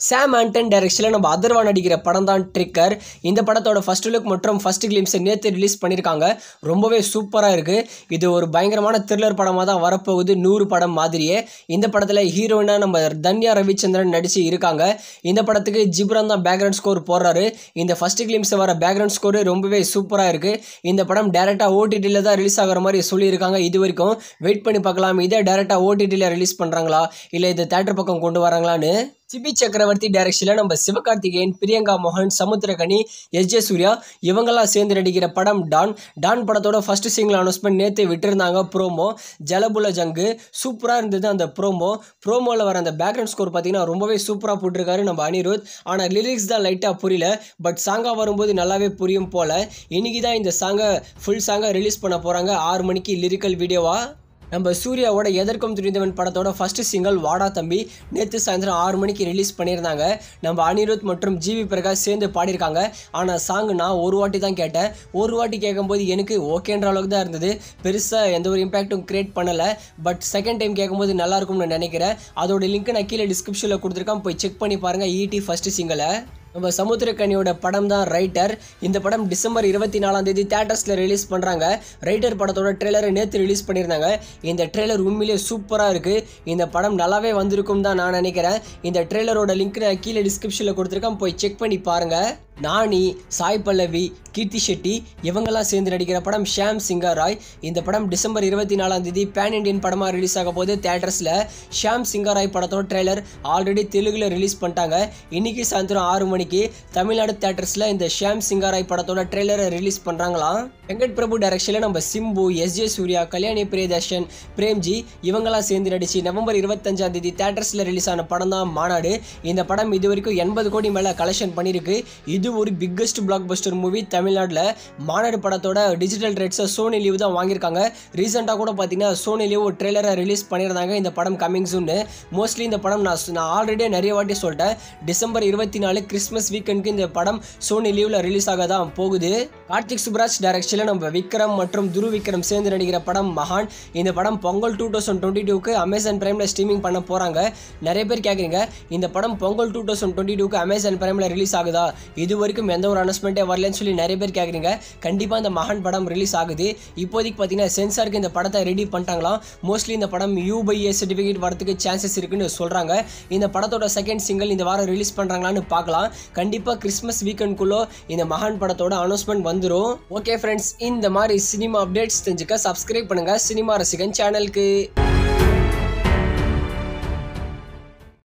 சாம் ஆண்டன் டைரக்ஷனில் நம்ம அதர்வா நடிக்கிற படம் தான் ட்ரிக்கர் இந்த படத்தோட ஃபர்ஸ்ட் லுக் மற்றும் ஃபர்ஸ்ட் கிளிம்ஸை நேற்று ரிலீஸ் பண்ணியிருக்காங்க ரொம்பவே சூப்பராக இருக்குது இது ஒரு பயங்கரமான த்ரில்லர் படமாக தான் வரப்போகுது நூறு படம் மாதிரியே இந்த படத்தில் ஹீரோயினாக நம்ம தன்யா ரவிச்சந்திரன் நடித்து இருக்காங்க இந்த படத்துக்கு ஜிப்ரான் தான் பேக்ரவுண்ட் ஸ்கோர் போடுறாரு இந்த ஃபர்ஸ்ட் கிளிம்ஸ் வர பேக்ரவுண்ட் ஸ்கோர் ரொம்பவே சூப்பராக இருக்குது இந்த படம் டேரெக்டாக ஓடிடியில் தான் ரிலீஸ் ஆகிற மாதிரி சொல்லியிருக்காங்க இது வரைக்கும் வெயிட் பண்ணி பார்க்கலாம் இதே டேரெக்டாக ஓடிடியில் ரிலீஸ் பண்ணுறாங்களா இல்லை இது தேட்டர் பக்கம் கொண்டு வராங்களான்னு சிபி சக்கரவர்த்தி டைரக்ஷனில் நம்ம சிவகார்த்திகேயன் பிரியங்கா மோகன் சமுத்திரகனி எஸ் ஜே சூர்யா இவங்கெல்லாம் சேர்ந்து நடிக்கிற படம் டான் டான் படத்தோட ஃபர்ஸ்ட் சிங்கிள் அனௌன்ஸ்மெண்ட் நேற்று விட்டுருந்தாங்க ப்ரோமோ ஜலபுல ஜங்கு சூப்பராக இருந்தது அந்த ப்ரோமோ ப்ரோமோவில் வர அந்த பேக்ரவுண்ட் ஸ்கோர் பார்த்தீங்கன்னா ரொம்பவே சூப்பராக போட்டிருக்காரு நம்ம அனிருத் ஆனால் லிரிக்ஸ் தான் லைட்டாக புரியல பட் சாங்காக வரும்போது நல்லாவே புரியும் போல் இன்னைக்கு தான் இந்த சாங்கை ஃபுல் சாங்கை ரிலீஸ் பண்ண போகிறாங்க ஆறு மணிக்கு லிரிக்கல் வீடியோவாக நம்ம சூர்யாவோட எதற்கும் துணிந்தவன் படத்தோட ஃபர்ஸ்ட் சிங்கிள் வாடா தம்பி நேற்று சாயந்தரம் ஆறு மணிக்கு ரிலீஸ் பண்ணியிருந்தாங்க நம்ம அனிருத் மற்றும் ஜிவி பிரகாஷ் சேர்ந்து பாடியிருக்காங்க ஆனால் சாங் நான் ஒரு வாட்டி தான் கேட்டேன் ஒரு வாட்டி கேட்கும்போது எனக்கு ஓகேன்ற அளவுக்கு தான் இருந்தது பெருசாக எந்த ஒரு இம்பேக்ட்டும் கிரியேட் பண்ணலை பட் செகண்ட் டைம் கேட்கும்போது நல்லா இருக்கும்னு நினைக்கிறேன் அதோட லிங்க் நான் கீழே டிஸ்கிரிப்ஷனில் கொடுத்துருக்கேன் போய் செக் பண்ணி பாருங்கள் ஈடி ஃபர்ஸ்ட் சிங்கிளை நம்ம சமுத்திரக்கனியோட படம் தான் ரைட்டர் இந்த படம் டிசம்பர் இருபத்தி நாலாம் தேதி தேட்டர்ஸில் ரிலீஸ் பண்ணுறாங்க ரைட்டர் படத்தோட ட்ரெய்லரை நேற்று ரிலீஸ் பண்ணியிருந்தாங்க இந்த ட்ரெய்லர் உண்மையிலேயே சூப்பராக இருக்குது இந்த படம் நல்லாவே வந்திருக்கும் தான் நான் நினைக்கிறேன் இந்த ட்ரெய்லரோட லிங்க் நான் கீழே டிஸ்கிரிப்ஷனில் கொடுத்துருக்கேன் போய் செக் பண்ணி பாருங்கள் நானி சாய் பல்லவி கீர்த்தி ஷெட்டி இவங்கெல்லாம் சேர்ந்து நடிக்கிற படம் ஷாம் சிங்கா ராய் இந்த படம் டிசம்பர் இருபத்தி நாலாம் தேதி பேன் இண்டியன் படமாக ரிலீஸ் ஆக போது தேட்டர்ஸில் ஷாம் சிங்கா ராய் படத்தோட ட்ரெய்லர் ஆல்ரெடி தெலுங்கில் ரிலீஸ் பண்ணிட்டாங்க இன்னைக்கு சாயந்தரம் ஆறு மணிக்கு தமிழ்நாடு தேட்டர்ஸில் இந்த ஷாம் சிங்கா ராய் படத்தோட ட்ரெய்லரை ரிலீஸ் பண்ணுறாங்களாம் வெங்கட் பிரபு டைரக்ஷனில் நம்ம சிம்பு எஸ் ஜே சூர்யா கல்யாணி பிரியதர்ஷன் பிரேம்ஜி இவங்கெல்லாம் சேர்ந்து நடிச்சு நவம்பர் இருபத்தஞ்சாம் தேதி தேட்டர்ஸில் ரிலீஸ் ஆன படம் தான் மாநாடு இந்த படம் இது வரைக்கும் எண்பது கோடி மேலே கலெக்ஷன் பண்ணியிருக்கு இது ஒரு பிக்கஸ்ட் பிளாக் பஸ்டர் மூவி தமிழ்நாட்டில் மாநாடு படத்தோட டிஜிட்டல் ரைட்ஸை சோனி லீவ் தான் வாங்கியிருக்காங்க ரீசெண்டாக கூட பார்த்தீங்கன்னா சோனி லீவ் ஒரு ட்ரெய்லரை ரிலீஸ் பண்ணியிருந்தாங்க இந்த படம் கம்மிங் சூன்னு மோஸ்ட்லி இந்த படம் நான் நான் ஆல்ரெடியே நிறைய வாட்டி சொல்லிட்டேன் டிசம்பர் இருபத்தி நாலு கிறிஸ்மஸ் வீக்கெண்டுக்கு இந்த படம் சோனி லீவில் ரிலீஸ் ஆக தான் போகுது கார்த்திக் சுப்ராஜ் டைரக்ஷனில் நம்ம விக்ரம் மற்றும் துரு விக்ரம் சேர்ந்து நடிக்கிற படம் மகான் இந்த படம் பொங்கல் டூ தௌசண்ட் டுவெண்ட்டி டூக்கு அமேசான் பிரைமில் ஸ்ட்ரீமிங் பண்ண போகிறாங்க நிறைய பேர் கேட்குறீங்க இந்த படம் பொங்கல் டூ தௌசண்ட் டுவெண்ட்டி டூக்கு அமேசான் பிரைமில் ரிலீஸ் ஆகுதா இது வரைக்கும் எந்த ஒரு அனௌன்ஸ்மெண்ட்டே வரலன்னு சொல்லி நிறைய பேர் கேட்குறீங்க கண்டிப்பாக இந்த மகான் படம் ரிலீஸ் ஆகுது இப்போதைக்கு பார்த்தீங்கன்னா சென்சாருக்கு இந்த படத்தை ரெடி பண்ணிட்டாங்களாம் மோஸ்ட்லி இந்த படம் யூபைஏ சர்டிஃபிகேட் வரதுக்கு சான்சஸ் இருக்குன்னு சொல்கிறாங்க இந்த படத்தோட செகண்ட் சிங்கிள் இந்த வாரம் ரிலீஸ் பண்ணுறாங்களான்னு பார்க்கலாம் கண்டிப்பாக கிறிஸ்மஸ் வீக்கெண்ட்குள்ளே இந்த மகான் படத்தோட அனௌன்ஸ்மெண்ட் வந்துடும் ஓகே ஃப்ரெண்ட்ஸ் இந்த மாதிரி சினிமா அப்டேட்ஸ் தெரிஞ்சுக்க சப்ஸ்கிரைப் பண்ணுங்கள் சினிமா ரசிகன் சேனலுக்கு